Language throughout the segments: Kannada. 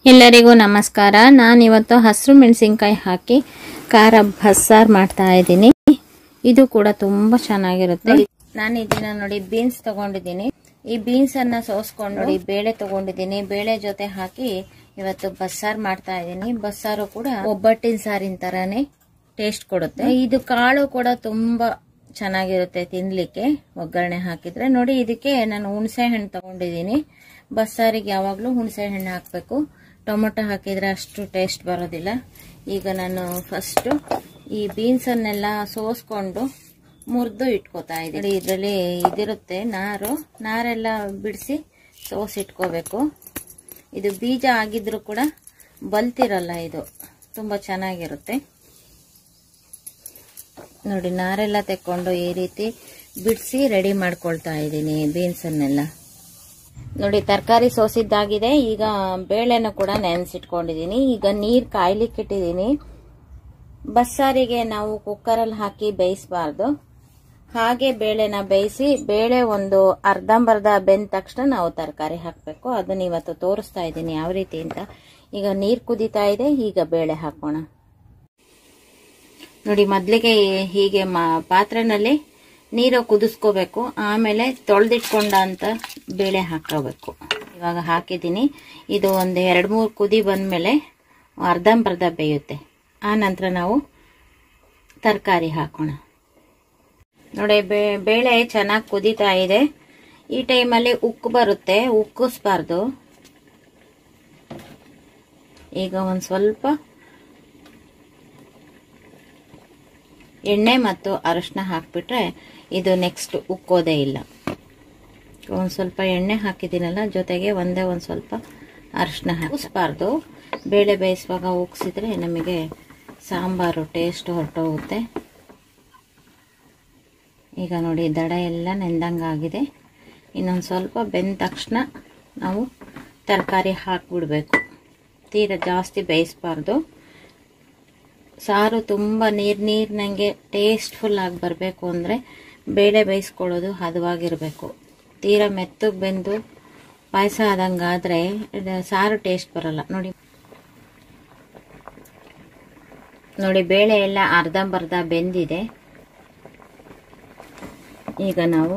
ಎಲ್ಲರಿಗೂ ನಮಸ್ಕಾರ ನಾನಿವತ್ತು ಹಸಿರು ಮೆಣಸಿನ್ಕಾಯಿ ಹಾಕಿ ಖಾರ ಬಸ್ಸಾರು ಮಾಡ್ತಾ ಇದ್ದೀನಿ ಇದು ಕೂಡ ತುಂಬ ಚೆನ್ನಾಗಿರುತ್ತೆ ನಾನು ಇದನ್ನ ನೋಡಿ ಬೀನ್ಸ್ ತಗೊಂಡಿದ್ದೀನಿ ಈ ಬೀನ್ಸ್ ಅನ್ನ ಸೋಸ್ಕೊಂಡು ನೋಡಿ ಬೇಳೆ ತಗೊಂಡಿದ್ದೀನಿ ಬೇಳೆ ಜೊತೆ ಹಾಕಿ ಇವತ್ತು ಬಸ್ಸಾರು ಮಾಡ್ತಾ ಇದ್ದೀನಿ ಬಸ್ಸಾರು ಕೂಡ ಒಬ್ಬಟ್ಟಿನ ಸಾರಿನ ತರಾನೇ ಟೇಸ್ಟ್ ಕೊಡುತ್ತೆ ಇದು ಕಾಳು ಕೂಡ ತುಂಬಾ ಚೆನ್ನಾಗಿರುತ್ತೆ ತಿನ್ಲಿಕ್ಕೆ ಒಗ್ಗರಣೆ ಹಾಕಿದ್ರೆ ನೋಡಿ ಇದಕ್ಕೆ ನಾನು ಹುಣಸೆ ಹಣ್ಣು ತಗೊಂಡಿದ್ದೀನಿ ಬಸ್ಸಾರಿಗೆ ಯಾವಾಗಲೂ ಹುಣಸೆ ಹಣ್ಣು ಹಾಕಬೇಕು ಟೊಮೊಟೊ ಹಾಕಿದ್ರೆ ಅಷ್ಟು ಟೇಸ್ಟ್ ಬರೋದಿಲ್ಲ ಈಗ ನಾನು ಫಸ್ಟ್ ಈ ಬೀನ್ಸನ್ನೆಲ್ಲ ಸೋಸ್ಕೊಂಡು ಮುರಿದು ಇಟ್ಕೋತಾ ಇದ್ದೀನಿ ಇದರಲ್ಲಿ ಇದಿರುತ್ತೆ ನಾರು ನಾರೆಲ್ಲ ಬಿಡಿಸಿ ಸೋಸಿ ಇಟ್ಕೋಬೇಕು ಇದು ಬೀಜ ಆಗಿದ್ರು ಕೂಡ ಬಲ್ತಿರಲ್ಲ ಇದು ತುಂಬ ಚೆನ್ನಾಗಿರುತ್ತೆ ನೋಡಿ ನಾರೆಲ್ಲ ತೆಕ್ಕೊಂಡು ಈ ರೀತಿ ಬಿಡಿಸಿ ರೆಡಿ ಮಾಡ್ಕೊಳ್ತಾ ಇದ್ದೀನಿ ಬೀನ್ಸನ್ನೆಲ್ಲ ನೋಡಿ ತರಕಾರಿ ಸೋಸಿದ್ದಾಗಿದೆ ಈಗ ಬೇಳೆನ ಕೂಡ ನೆನೆಸಿಟ್ಕೊಂಡಿದ್ದೀನಿ ಈಗ ನೀರು ಕಾಯ್ಲಿಕ್ಕೆ ಇಟ್ಟಿದ್ದೀನಿ ಬಸ್ಸಾರಿಗೆ ನಾವು ಕುಕ್ಕರಲ್ಲಿ ಹಾಕಿ ಬೇಯಿಸಬಾರ್ದು ಹಾಗೆ ಬೇಳೆನ ಬೇಯಿಸಿ ಬೇಳೆ ಒಂದು ಅರ್ಧಂಬರ್ಧ ಬೆಂದ ತಕ್ಷಣ ನಾವು ತರಕಾರಿ ಹಾಕಬೇಕು ಅದನ್ನ ಇವತ್ತು ತೋರಿಸ್ತಾ ಇದ್ದೀನಿ ಯಾವ ರೀತಿ ಅಂತ ಈಗ ನೀರು ಕುದೀತಾ ಇದೆ ಈಗ ಬೇಳೆ ಹಾಕೋಣ ನೋಡಿ ಮೊದಲಿಗೆ ಹೀಗೆ ಮಾ ಪಾತ್ರೆನಲ್ಲಿ ನೀರು ಕುದಿಸ್ಕೋಬೇಕು ಆಮೇಲೆ ತೊಳೆದಿಟ್ಕೊಂಡ ಅಂತ ಬೇಳೆ ಹಾಕೋಬೇಕು ಇವಾಗ ಹಾಕಿದ್ದೀನಿ ಇದು ಒಂದು ಎರಡು ಮೂರು ಕುದಿ ಬಂದಮೇಲೆ ಅರ್ಧಂಬರ್ಧ ಬೇಯುತ್ತೆ ಆ ನಂತರ ನಾವು ತರಕಾರಿ ಹಾಕೋಣ ನೋಡಿ ಬೇಳೆ ಚೆನ್ನಾಗಿ ಕುದೀತಾ ಇದೆ ಈ ಟೈಮಲ್ಲಿ ಉಕ್ಕು ಬರುತ್ತೆ ಉಕ್ಕಿಸ್ಬಾರ್ದು ಈಗ ಒಂದು ಸ್ವಲ್ಪ ಎಣ್ಣೆ ಮತ್ತು ಅರಶಿನ ಹಾಕಿಬಿಟ್ರೆ ಇದು ನೆಕ್ಸ್ಟ್ ಉಕ್ಕೋದೇ ಇಲ್ಲ ಒಂದು ಸ್ವಲ್ಪ ಎಣ್ಣೆ ಹಾಕಿದ್ದೀನಲ್ಲ ಜೊತೆಗೆ ಒಂದೇ ಒಂದು ಸ್ವಲ್ಪ ಅರಶಿನ ಹಾಕಿಸ್ಬಾರ್ದು ಬೇಳೆ ಬೇಯಿಸುವಾಗ ಉಕ್ಸಿದ್ರೆ ನಮಗೆ ಸಾಂಬಾರು ಟೇಸ್ಟ್ ಹೊರಟೋಗುತ್ತೆ ಈಗ ನೋಡಿ ದಡ ಎಲ್ಲ ನೆಂದಂಗಾಗಿದೆ ಇನ್ನೊಂದು ಸ್ವಲ್ಪ ಬೆಂದ ತಕ್ಷಣ ನಾವು ತರಕಾರಿ ಹಾಕಿಬಿಡ್ಬೇಕು ತೀರ ಜಾಸ್ತಿ ಬೇಯಿಸಬಾರ್ದು ಸಾರು ತುಂಬ ನೀರು ನೀರಿನಂಗೆ ಟೇಸ್ಟ್ಫುಲ್ ಆಗಿ ಬರಬೇಕು ಅಂದರೆ ಬೇಳೆ ಬೇಯಿಸ್ಕೊಳ್ಳೋದು ಹದವಾಗಿರಬೇಕು ತೀರಾ ಮೆತ್ತಗೆ ಬೆಂದು ಪಾಯಸ ಆದಂಗಾದರೆ ಸಾರು ಟೇಸ್ಟ್ ಬರಲ್ಲ ನೋಡಿ ನೋಡಿ ಬೇಳೆ ಎಲ್ಲ ಅರ್ಧಂಬರ್ಧ ಬೆಂದಿದೆ ಈಗ ನಾವು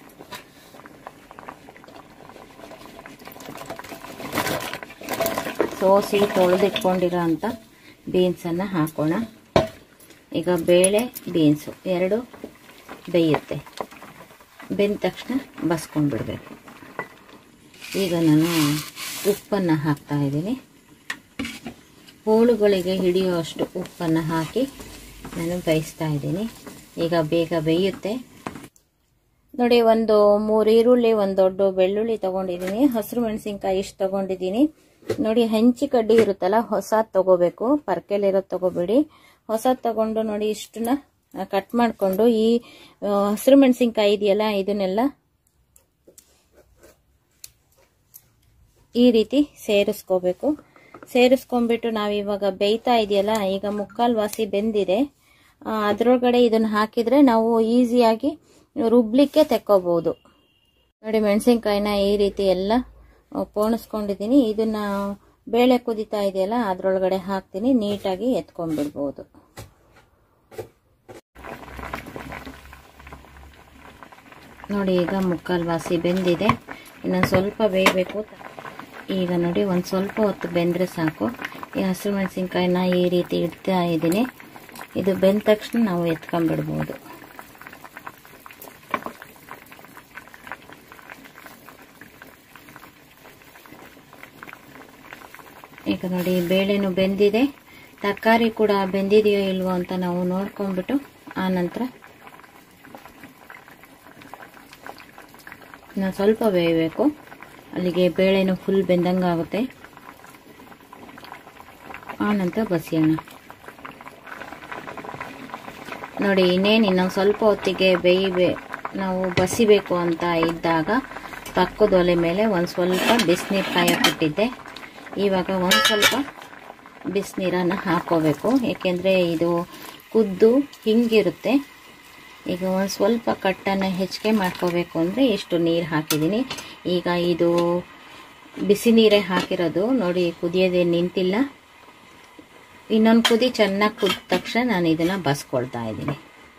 ಸೋಸಿ ತೊಳೆದಿಟ್ಕೊಂಡಿರೋ ಅಂಥ ಬೀನ್ಸನ್ನು ಹಾಕೋಣ ಈಗ ಬೇಳೆ ಬೀನ್ಸು ಎರಡು ಬೇಯುತ್ತೆ ಬೆಂದ ತಕ್ಷಣ ಬಸ್ಕೊಂಡು ಬಿಡಬೇಕು ಈಗ ನಾನು ಉಪ್ಪನ್ನು ಹಾಕ್ತಾ ಇದ್ದೀನಿ ಹೋಳುಗಳಿಗೆ ಹಿಡಿಯುವಷ್ಟು ಉಪ್ಪನ್ನು ಹಾಕಿ ನಾನು ಬೇಯಿಸ್ತಾ ಇದ್ದೀನಿ ಈಗ ಬೇಗ ಬೇಯುತ್ತೆ ನೋಡಿ ಒಂದು ಮೂರು ಈರುಳ್ಳಿ ಒಂದು ದೊಡ್ಡ ಬೆಳ್ಳುಳ್ಳಿ ತಗೊಂಡಿದ್ದೀನಿ ಹಸಿರು ಮೆಣಸಿನ್ಕಾಯಿ ಇಷ್ಟು ತಗೊಂಡಿದ್ದೀನಿ ನೋಡಿ ಹೆಂಚಿ ಕಡ್ಡಿ ಇರುತ್ತಲ್ಲ ಹೊಸದು ತಗೋಬೇಕು ಪರ್ಕೆಲಿರೋದು ತಗೋಬೇಡಿ ಹೊಸದು ತಗೊಂಡು ನೋಡಿ ಇಷ್ಟನ್ನ ಕಟ್ ಮಾಡಿಕೊಂಡು ಈ ಹಸಿರು ಮೆಣಸಿನ್ಕಾಯಿ ಇದೆಯಲ್ಲ ಇದನ್ನೆಲ್ಲ ಈ ರೀತಿ ಸೇರಿಸ್ಕೋಬೇಕು ಸೇರಿಸ್ಕೊಂಡ್ಬಿಟ್ಟು ನಾವು ಇವಾಗ ಬೇಯ್ತಾ ಇದೆಯಲ್ಲ ಈಗ ಮುಕ್ಕಾಲು ವಾಸಿ ಬೆಂದಿದೆ ಅದರೊಳಗಡೆ ಇದನ್ನು ಹಾಕಿದರೆ ನಾವು ಈಸಿಯಾಗಿ ರುಬ್ಲಿಕ್ಕೆ ತೆಕ್ಕೋಬಹುದು ನೋಡಿ ಮೆಣಸಿನ್ಕಾಯಿನ ಈ ರೀತಿ ಎಲ್ಲ ಪೋಣಿಸ್ಕೊಂಡಿದ್ದೀನಿ ಇದನ್ನ ಬೇಳೆ ಕುದಿತಾ ಇದೆಯಲ್ಲ ಅದರೊಳಗಡೆ ಹಾಕ್ತೀನಿ ನೀಟಾಗಿ ಎತ್ಕೊಂಡ್ಬಿಡ್ಬೋದು ನೋಡಿ ಈಗ ಮುಕ್ಕಾಲು ವಾಸಿ ಬೆಂದಿದೆ ಇನ್ನೊಂದು ಸ್ವಲ್ಪ ಬೇಯಬೇಕು ಈಗ ನೋಡಿ ಒಂದು ಸ್ವಲ್ಪ ಹೊತ್ತು ಬೆಂದರೆ ಸಾಕು ಈ ಹಸಿರು ಮೆಣಸಿನ್ಕಾಯಿನ ಈ ರೀತಿ ಇಡ್ತಾ ಇದ್ದೀನಿ ಇದು ಬೆಂದ ತಕ್ಷಣ ನಾವು ಎತ್ಕೊಂಡ್ಬಿಡ್ಬೋದು ಈಗ ನೋಡಿ ಬೇಳೆನೂ ಬೆಂದಿದೆ ತರಕಾರಿ ಕೂಡ ಬೆಂದಿದೆಯೋ ಇಲ್ವೋ ಅಂತ ನಾವು ನೋಡ್ಕೊಂಡ್ಬಿಟ್ಟು ಆ ನಂತರ ಇನ್ನು ಸ್ವಲ್ಪ ಬೇಯಬೇಕು ಅಲ್ಲಿಗೆ ಬೇಳೆನೂ ಫುಲ್ ಬೆಂದಂಗಾಗುತ್ತೆ ಆ ನಂತರ ಬಸಿಯೋಣ ನೋಡಿ ಇನ್ನೇನು ಇನ್ನೊಂದು ಸ್ವಲ್ಪ ಹೊತ್ತಿಗೆ ಬೇಯಿಬೇ ನಾವು ಬಸಿಬೇಕು ಅಂತ ಇದ್ದಾಗ ಪಕ್ಕದ ಒಲೆ ಮೇಲೆ ಒಂದು ಸ್ವಲ್ಪ ಬಿಸಿನೀರು ಕಾಯಕ್ಕಿಟ್ಟಿದ್ದೆ ಇವಾಗ ಒಂದು ಸ್ವಲ್ಪ ಬಿಸಿನೀರನ್ನು ಹಾಕೋಬೇಕು ಏಕೆಂದರೆ ಇದು ಕುದ್ದು ಹಿಂಗಿರುತ್ತೆ ಈಗ ಒಂದು ಸ್ವಲ್ಪ ಕಟ್ಟನ್ನು ಹೆಚ್ಚಿಗೆ ಮಾಡ್ಕೋಬೇಕು ಅಂದರೆ ಇಷ್ಟು ನೀರು ಹಾಕಿದ್ದೀನಿ ಈಗ ಇದು ಬಿಸಿ ನೀರೇ ಹಾಕಿರೋದು ನೋಡಿ ಕುದಿಯೋದೇ ನಿಂತಿಲ್ಲ ಇನ್ನೊಂದು ಕುದಿ ಚೆನ್ನಾಗಿ ಕುದ್ದ ತಕ್ಷಣ ನಾನು ಇದನ್ನು ಬಸ್ಕೊಳ್ತಾ ಇದ್ದೀನಿ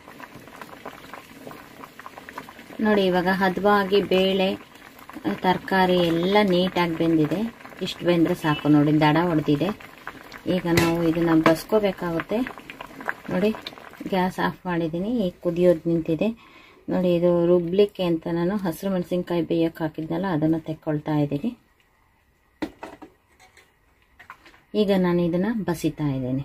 ನೋಡಿ ಇವಾಗ ಹದವಾಗಿ ಬೇಳೆ ತರಕಾರಿ ಎಲ್ಲ ನೀಟಾಗಿ ಬೆಂದಿದೆ ಇಷ್ಟು ಬೆಂದರೆ ಸಾಕು ನೋಡಿ ದಡ ಹೊಡೆದಿದೆ ಈಗ ನಾವು ಇದನ್ನು ಬಸ್ಕೋಬೇಕಾಗುತ್ತೆ ನೋಡಿ ಗ್ಯಾಸ್ ಆಫ್ ಮಾಡಿದ್ದೀನಿ ಈಗ ಕುದಿಯೋದು ನಿಂತಿದೆ ನೋಡಿ ಇದು ರುಬ್ಲಿಕ್ಕೆ ಅಂತ ನಾನು ಹಸಿರು ಮೆಣಸಿನ್ಕಾಯಿ ಬೇಯಕ್ಕೆ ಹಾಕಿದ್ನಲ್ಲ ಅದನ್ನು ತೆಕ್ಕೊಳ್ತಾ ಇದ್ದೀನಿ ಈಗ ನಾನು ಇದನ್ನು ಬಸಿತಾ ಇದ್ದೀನಿ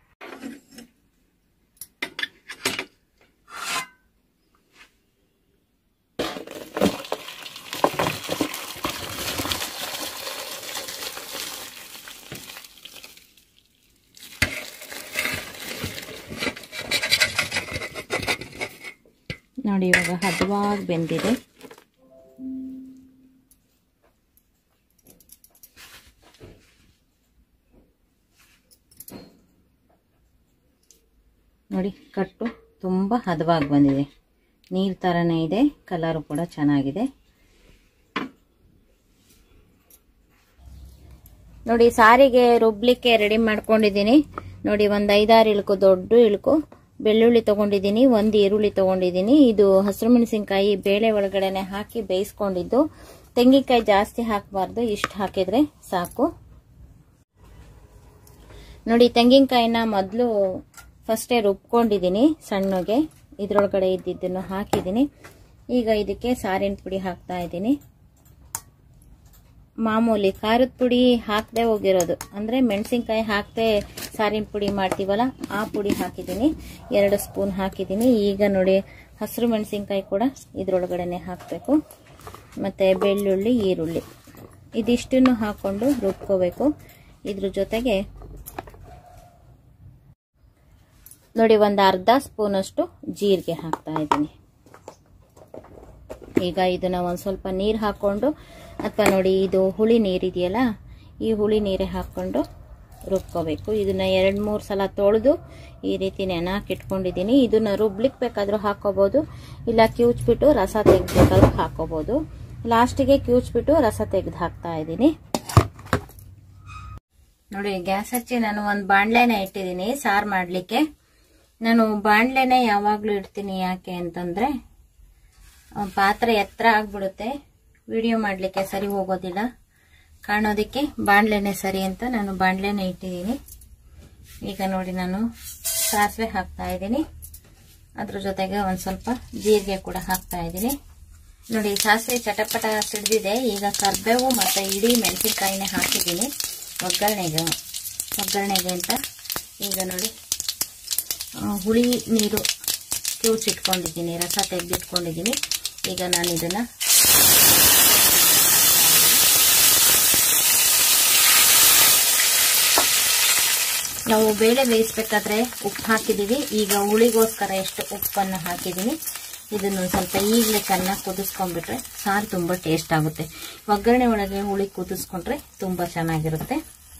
ನೋಡಿ ಇವಾಗ ಹದವಾಗಿ ಬೆಂದಿದೆ ನೋಡಿ ಕಟ್ಟು ತುಂಬ ಹದವಾಗಿ ಬಂದಿದೆ ನೀರು ಥರನೇ ಇದೆ ಕಲರು ಕೂಡ ಚೆನ್ನಾಗಿದೆ ನೋಡಿ ಸಾರಿಗೆ ರುಬ್ಲಿಕ್ಕೆ ರೆಡಿ ಮಾಡ್ಕೊಂಡಿದ್ದೀನಿ ನೋಡಿ ಒಂದು ಐದಾರು ಇಳ್ಕು ದೊಡ್ಡ ಇಳ್ಕು ಬೆಳ್ಳುಳ್ಳಿ ತಗೊಂಡಿದ್ದೀನಿ ಒಂದು ಈರುಳ್ಳಿ ತಗೊಂಡಿದ್ದೀನಿ ಇದು ಹಸಿರು ಮೆಣಸಿನ್ಕಾಯಿ ಬೇಳೆ ಒಳಗಡೆನೆ ಹಾಕಿ ಬೇಯಿಸ್ಕೊಂಡಿದ್ದು ತೆಂಗಿನಕಾಯಿ ಜಾಸ್ತಿ ಹಾಕಬಾರ್ದು ಇಷ್ಟು ಹಾಕಿದ್ರೆ ಸಾಕು ನೋಡಿ ತೆಂಗಿನಕಾಯಿನ ಮೊದಲು ಫಸ್ಟೇ ರುಬ್ಕೊಂಡಿದ್ದೀನಿ ಸಣ್ಣಗೆ ಇದ್ರೊಳಗಡೆ ಇದ್ದಿದ್ದನ್ನು ಹಾಕಿದ್ದೀನಿ ಈಗ ಇದಕ್ಕೆ ಸಾರಿನ ಪುಡಿ ಹಾಕ್ತಾ ಇದ್ದೀನಿ ಮಾಮೂಲಿ ಖಾರದ ಪುಡಿ ಹಾಕದೆ ಹೋಗಿರೋದು ಅಂದರೆ ಮೆಣಸಿನ್ಕಾಯಿ ಹಾಕದೆ ಸಾರಿನ ಪುಡಿ ಮಾಡ್ತೀವಲ್ಲ ಆ ಪುಡಿ ಹಾಕಿದ್ದೀನಿ ಎರಡು ಸ್ಪೂನ್ ಹಾಕಿದ್ದೀನಿ ಈಗ ನೋಡಿ ಹಸಿರು ಮೆಣಸಿನ್ಕಾಯಿ ಕೂಡ ಇದ್ರೊಳಗಡೆನೆ ಹಾಕಬೇಕು ಮತ್ತು ಬೆಳ್ಳುಳ್ಳಿ ಈರುಳ್ಳಿ ಇದಿಷ್ಟನ್ನು ಹಾಕ್ಕೊಂಡು ರುಬ್ಕೋಬೇಕು ಇದ್ರ ಜೊತೆಗೆ ನೋಡಿ ಒಂದು ಅರ್ಧ ಸ್ಪೂನಷ್ಟು ಜೀರಿಗೆ ಹಾಕ್ತಾ ಇದ್ದೀನಿ ಈಗ ಇದನ್ನು ಒಂದು ಸ್ವಲ್ಪ ನೀರು ಹಾಕ್ಕೊಂಡು ಅಥವಾ ನೋಡಿ ಇದು ಹುಳಿ ನೀರಿದೆಯಲ್ಲ ಈ ಹುಳಿ ನೀರೇ ಹಾಕ್ಕೊಂಡು ರುಬ್ಕೋಬೇಕು ಇದನ್ನು ಎರಡು ಮೂರು ಸಲ ತೊಳೆದು ಈ ರೀತಿ ನೆನಾಕಿಟ್ಕೊಂಡಿದ್ದೀನಿ ಇದನ್ನು ರುಬ್ಲಿಕ್ಕೆ ಬೇಕಾದರೂ ಹಾಕೋಬೋದು ಇಲ್ಲ ಕಿವುಚ್ಬಿಟ್ಟು ರಸ ತೆಗೆದ್ಬೇಕಾದ್ರೂ ಹಾಕೋಬೋದು ಲಾಸ್ಟಿಗೆ ಕಿವುಚ್ಬಿಟ್ಟು ರಸ ತೆಗೆದು ಹಾಕ್ತಾ ಇದ್ದೀನಿ ನೋಡಿ ಗ್ಯಾಸ್ ಹಚ್ಚಿ ನಾನು ಒಂದು ಬಾಣಲೆನ ಇಟ್ಟಿದ್ದೀನಿ ಸಾರು ಮಾಡಲಿಕ್ಕೆ ನಾನು ಬಾಣಲೆನೆ ಯಾವಾಗಲೂ ಇಡ್ತೀನಿ ಯಾಕೆ ಅಂತಂದರೆ ಪಾತ್ರೆ ಎತ್ತರ ಆಗ್ಬಿಡುತ್ತೆ ವಿಡಿಯೋ ಮಾಡಲಿಕ್ಕೆ ಸರಿ ಹೋಗೋದಿಲ್ಲ ಕಾಣೋದಕ್ಕೆ ಬಾಣಲೆನೆ ಸರಿ ಅಂತ ನಾನು ಬಾಣಲೆನೆ ಇಟ್ಟಿದ್ದೀನಿ ಈಗ ನೋಡಿ ನಾನು ಸಾಸಿವೆ ಹಾಕ್ತಾ ಇದ್ದೀನಿ ಅದ್ರ ಜೊತೆಗೆ ಒಂದು ಸ್ವಲ್ಪ ಜೀರಿಗೆ ಕೂಡ ಹಾಕ್ತಾ ಇದ್ದೀನಿ ನೋಡಿ ಸಾಸಿವೆ ಚಟಪಟ ಸಿಡ್ದಿದೆ ಈಗ ಕರ್ಬೇವು ಮತ್ತು ಇಡೀ ಮೆಣಸಿನ್ಕಾಯಿನೇ ಹಾಕಿದ್ದೀನಿ ಒಗ್ಗರಣೆಗೆ ಒಗ್ಗರಣೆಗೆ ಅಂತ ಈಗ ನೋಡಿ ಹುಳಿ ನೀರು ಕಿವುಚಿಟ್ಕೊಂಡಿದ್ದೀನಿ ರಸ ತೆಗೆದಿಟ್ಕೊಂಡಿದ್ದೀನಿ ಈಗ ನಾನು ಇದನ್ನು ನಾವು ಬೇಳೆ ಬೇಯಿಸ್ಬೇಕಾದ್ರೆ ಉಪ್ಪು ಹಾಕಿದ್ದೀವಿ ಈಗ ಹುಳಿಗೋಸ್ಕರ ಎಷ್ಟು ಉಪ್ಪನ್ನು ಹಾಕಿದ್ದೀನಿ ಇದನ್ನು ಸ್ವಲ್ಪ ಈಗಲೇ ಚೆನ್ನಾಗಿ ಕುದಿಸ್ಕೊಂಡ್ಬಿಟ್ರೆ ಸಾರು ತುಂಬ ಟೇಸ್ಟ್ ಆಗುತ್ತೆ ಒಗ್ಗರಣೆ ಒಳಗೆ ಹುಳಿ ಕುದಿಸ್ಕೊಂಡ್ರೆ ತುಂಬ ಚೆನ್ನಾಗಿರುತ್ತೆ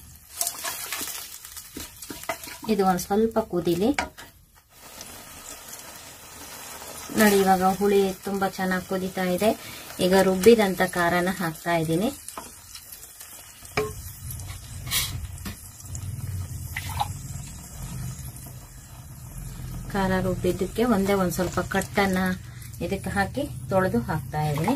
ಇದು ಒಂದು ಸ್ವಲ್ಪ ಕುದೀಲಿ ನೋಡಿ ಇವಾಗ ಹುಳಿ ತುಂಬ ಚೆನ್ನಾಗಿ ಕುದೀತಾ ಇದೆ ಈಗ ರುಬ್ಬಿದಂಥ ಖಾರನ ಹಾಕ್ತಾ ಇದ್ದೀನಿ ಖಾರ ರುಬ್ಬಿದ್ದಕ್ಕೆ ಒಂದೇ ಒಂದು ಸ್ವಲ್ಪ ಕಟ್ಟನ್ನ ಇದಕ್ಕೆ ಹಾಕಿ ತೊಳೆದು ಹಾಕ್ತಾ ಇದ್ದೀನಿ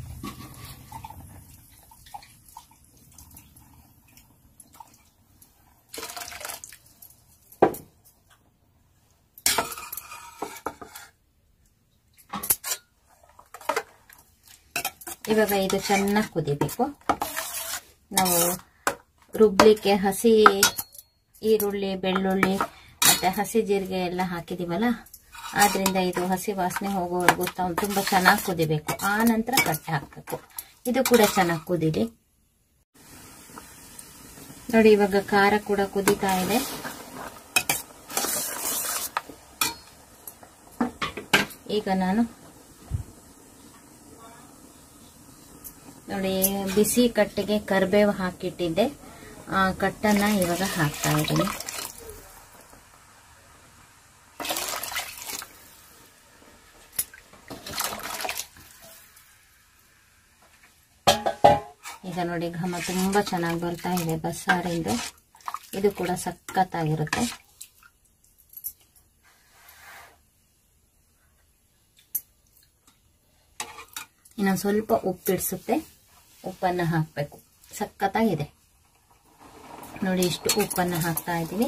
ಇವಾಗ ಇದು ಚೆನ್ನಾಗಿ ಕುದಿಬೇಕು ನಾವು ರುಬ್ಲಿಕ್ಕೆ ಹಸಿ ಈರುಳ್ಳಿ ಬೆಳ್ಳುಳ್ಳಿ ಮತ್ತು ಹಸಿ ಜೀರಿಗೆ ಎಲ್ಲ ಹಾಕಿದ್ದೀವಲ್ಲ ಆದ್ದರಿಂದ ಇದು ಹಸಿ ವಾಸನೆ ಹೋಗೋವರೆಗೂ ತುಂಬ ಚೆನ್ನಾಗಿ ಕುದಿಬೇಕು ಆ ನಂತರ ಕಟ್ಟೆ ಹಾಕಬೇಕು ಇದು ಕೂಡ ಚೆನ್ನಾಗಿ ಕುದೀಲಿ ನೋಡಿ ಇವಾಗ ಖಾರ ಕೂಡ ಕುದೀತಾ ಇದೆ ಈಗ ನಾನು ನೋಡಿ ಬಿಸಿ ಕಟ್ಟಿಗೆ ಕರಿಬೇವು ಹಾಕಿಟ್ಟಿದ್ದೆ ಆ ಕಟ್ಟನ್ನ ಇವಾಗ ಹಾಕ್ತಾ ಇದ್ದೀನಿ ಈಗ ನೋಡಿ ಘಮ ತುಂಬ ಚೆನ್ನಾಗಿ ಬರ್ತಾ ಇದೆ ಬಸ್ಸಾರಿಂದು ಇದು ಕೂಡ ಸಖತ್ತಾಗಿರುತ್ತೆ ಇನ್ನೊಂದು ಸ್ವಲ್ಪ ಉಪ್ಪಿಡಿಸುತ್ತೆ ಉಪ್ಪನ್ನು ಹಾಕಬೇಕು ಸಖತ್ತಾಗಿದೆ ನೋಡಿ ಇಷ್ಟು ಉಪ್ಪನ್ನು ಹಾಕ್ತಾ ಇದ್ದೀನಿ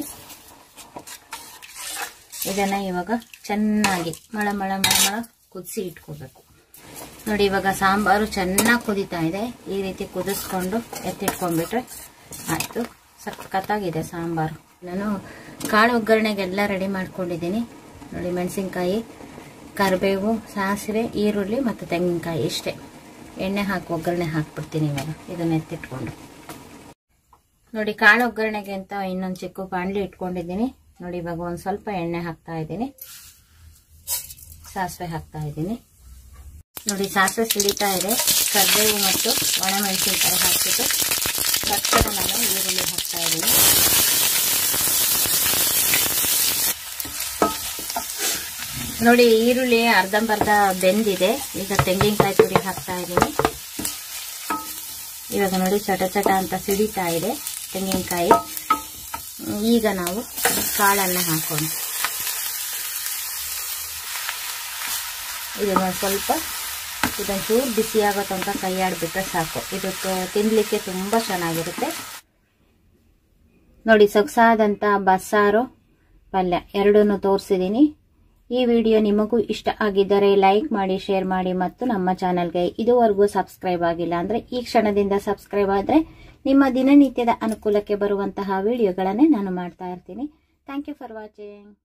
ಇದನ್ನು ಇವಾಗ ಚೆನ್ನಾಗಿ ಮಳ ಮಳ ಮಳ ಮಳ ಕುದಿಸಿ ಇಟ್ಕೋಬೇಕು ನೋಡಿ ಇವಾಗ ಸಾಂಬಾರು ಚೆನ್ನಾಗಿ ಕುದೀತಾ ಇದೆ ಈ ರೀತಿ ಕುದಿಸ್ಕೊಂಡು ಎತ್ತಿಟ್ಕೊಂಡ್ಬಿಟ್ರೆ ಆಯಿತು ಸಖತ್ತಾಗಿದೆ ಸಾಂಬಾರು ನಾನು ಕಾಳು ಒಗ್ಗರಣೆಗೆಲ್ಲ ರೆಡಿ ಮಾಡ್ಕೊಂಡಿದ್ದೀನಿ ನೋಡಿ ಮೆಣಸಿನ್ಕಾಯಿ ಕರಿಬೇವು ಸಾಸಿವೆ ಈರುಳ್ಳಿ ಮತ್ತು ತೆಂಗಿನಕಾಯಿ ಇಷ್ಟೇ ಎಣ್ಣೆ ಹಾಕಿ ಒಗ್ಗರಣೆ ಹಾಕ್ಬಿಡ್ತೀನಿ ಇವಾಗ ಇದನ್ನ ಎತ್ತಿಟ್ಕೊಂಡು ನೋಡಿ ಕಾಳು ಒಗ್ಗರಣೆಗೆ ಅಂತ ಇನ್ನೊಂದು ಚಿಕ್ಕ ಬಾಣಲಿ ಇಟ್ಕೊಂಡಿದ್ದೀನಿ ನೋಡಿ ಇವಾಗ ಒಂದು ಸ್ವಲ್ಪ ಎಣ್ಣೆ ಹಾಕ್ತಾ ಇದ್ದೀನಿ ಸಾಸಿವೆ ಹಾಕ್ತಾ ಇದ್ದೀನಿ ನೋಡಿ ಸಾಸಿವೆ ಸಿಡಿತಾ ಇದೆ ಕರಿಬೇವು ಮತ್ತು ಒಣಮೆಣಸಿನ್ಕಾಯಿ ಹಾಕ್ಬಿಟ್ಟು ತಕ್ಷಣ ನಾನು ಈರುಳ್ಳಿ ಹಾಕ್ತಾ ಇದ್ದೀನಿ ನೋಡಿ ಈರುಳ್ಳಿ ಅರ್ಧಂಬರ್ಧ ಬೆಂದಿದೆ ಈಗ ತೆಂಗಿನಕಾಯಿ ತುರಿ ಹಾಕ್ತಾ ಇದ್ದೀನಿ ಇವಾಗ ನೋಡಿ ಚಟ ಚಟ ಅಂತ ಸಿಡಿತಾ ಇದೆ ತೆಂಗಿನಕಾಯಿ ಈಗ ನಾವು ಕಾಳನ್ನು ಹಾಕೋಣ ಇದನ್ನು ಸ್ವಲ್ಪ ಇದೊಂಚೂರು ಬಿಸಿ ಆಗೋ ತನಕ ಕೈ ಆಡ್ಬಿಟ್ರೆ ಸಾಕು ಇದು ತಿನ್ಲಿಕ್ಕೆ ತುಂಬ ಚೆನ್ನಾಗಿರುತ್ತೆ ನೋಡಿ ಸೊಗಸಾದಂಥ ಬಸ್ಸಾರು ಪಲ್ಯ ಎರಡನ್ನೂ ತೋರಿಸಿದ್ದೀನಿ ಈ ವಿಡಿಯೋ ನಿಮಗೂ ಇಷ್ಟ ಆಗಿದ್ದರೆ ಲೈಕ್ ಮಾಡಿ ಶೇರ್ ಮಾಡಿ ಮತ್ತು ನಮ್ಮ ಚಾನಲ್ಗೆ ಇದುವರೆಗೂ ಸಬ್ಸ್ಕ್ರೈಬ್ ಆಗಿಲ್ಲ ಅಂದರೆ ಈ ಕ್ಷಣದಿಂದ ಸಬ್ಸ್ಕ್ರೈಬ್ ಆದರೆ ನಿಮ್ಮ ದಿನನಿತ್ಯದ ಅನುಕೂಲಕ್ಕೆ ಬರುವಂತಹ ವಿಡಿಯೋಗಳನ್ನೇ ನಾನು ಮಾಡ್ತಾ ಇರ್ತೀನಿ ಥ್ಯಾಂಕ್ ಯು ಫಾರ್ ವಾಚಿಂಗ್